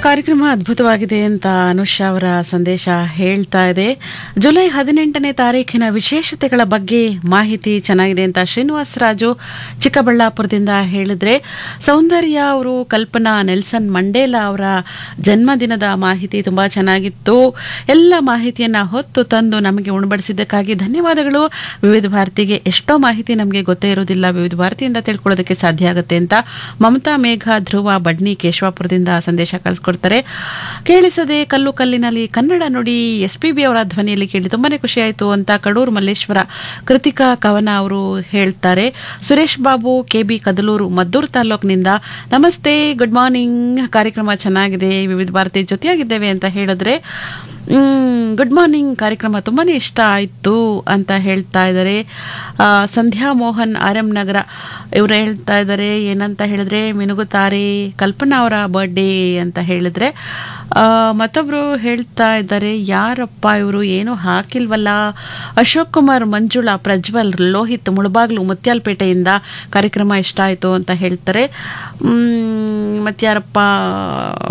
ಕಾರ್ಯಕ್ರಮ ಅದ್ಭುತವಾಗಿದೆ ಅಂತ ಅನುಷಾ ಅವರ ಸಂದೇಶ ಹೇಳ್ತಾ ಇದೆ ಜುಲೈ ಹದಿನೆಂಟನೇ ತಾರೀಖಿನ ವಿಶೇಷತೆಗಳ ಬಗ್ಗೆ ಮಾಹಿತಿ ಚೆನ್ನಾಗಿದೆ ಅಂತ ಶ್ರೀನಿವಾಸ ರಾಜು ಚಿಕ್ಕಬಳ್ಳಾಪುರದಿಂದ ಹೇಳಿದ್ರೆ ಸೌಂದರ್ಯ ಅವರು ಕಲ್ಪನಾ ನೆಲ್ಸನ್ ಮಂಡೇಲಾ ಅವರ ಜನ್ಮದಿನದ ಮಾಹಿತಿ ತುಂಬಾ ಚೆನ್ನಾಗಿತ್ತು ಎಲ್ಲ ಮಾಹಿತಿಯನ್ನ ಹೊತ್ತು ತಂದು ನಮಗೆ ಉಣಬಡಿಸಿದ್ದಕ್ಕಾಗಿ ಧನ್ಯವಾದಗಳು ವಿವಿಧ ಭಾರತಿಗೆ ಎಷ್ಟೋ ಮಾಹಿತಿ ನಮಗೆ ಗೊತ್ತೇ ಇರೋದಿಲ್ಲ ವಿವಿಧ ಭಾರತಿಯಿಂದ ತಿಳ್ಕೊಳ್ಳೋದಕ್ಕೆ ಸಾಧ್ಯ ಆಗುತ್ತೆ ಅಂತ ಮಮತಾ ಮೇಘ ಧ್ರುವ ಬಡ್ನಿ ಕೇಶವಾಪುರದಿಂದ ಸಂದೇಶ ಕಳಿಸ್ಕೊಡ್ತಾರೆ ಕೇಳಿಸದೆ ಕಲ್ಲು ಕಲ್ಲಿನಲ್ಲಿ ಕನ್ನಡ ನುಡಿ ಎಸ್ ಪಿ ಬಿ ಅವರ ಧ್ವನಿಯಲ್ಲಿ ಕೇಳಿ ತುಂಬಾನೇ ಖುಷಿ ಆಯಿತು ಅಂತ ಕಡೂರು ಮಲ್ಲೇಶ್ವರ ಕೃತಿಕಾ ಕವನ ಅವರು ಹೇಳ್ತಾರೆ ಸುರೇಶ್ ಬಾಬು ಕೆ ಬಿ ಕದಲೂರು ಮದ್ದೂರು ತಾಲೂಕಿನಿಂದ ನಮಸ್ತೆ ಗುಡ್ ಮಾರ್ನಿಂಗ್ ಕಾರ್ಯಕ್ರಮ ಚೆನ್ನಾಗಿದೆ ವಿವಿಧ ಭಾರತಿ ಜೊತೆಯಾಗಿದ್ದೇವೆ ಅಂತ ಹೇಳಿದ್ರೆ ಗುಡ್ ಮಾರ್ನಿಂಗ್ ಕಾರ್ಯಕ್ರಮ ತುಂಬಾನೇ ಇಷ್ಟ ಆಯಿತು ಅಂತ ಹೇಳ್ತಾ ಇದ್ದಾರೆ ಆ, ಸಂಧ್ಯಾ ಮೋಹನ್ ಆರ್ ಎಂ ನಗರ ಇವರು ಹೇಳ್ತಾ ಇದ್ದಾರೆ ಏನಂತ ಹೇಳಿದ್ರೆ ಮಿನುಗುತ್ತಾರೆ ಕಲ್ಪನಾ ಅವರ ಬರ್ಡೇ ಅಂತ ಹೇಳಿದ್ರೆ ಆ, ಮತ್ತೊಬ್ರು ಹೇಳ್ತಾ ಇದ್ದಾರೆ ಯಾರಪ್ಪ ಇವರು ಏನು ಹಾಕಿಲ್ವಲ್ಲ ಅಶೋಕ್ ಕುಮಾರ್ ಮಂಜುಳಾ ಪ್ರಜ್ವಲ್ ಲೋಹಿತ್ ಮುಳಬಾಗ್ಲು ಮುತ್ಯಾಲ್ಪೇಟೆಯಿಂದ ಕಾರ್ಯಕ್ರಮ ಇಷ್ಟ ಆಯಿತು ಅಂತ ಹೇಳ್ತಾರೆ ಮ್, ಮತ್ಯಾರಪ್ಪ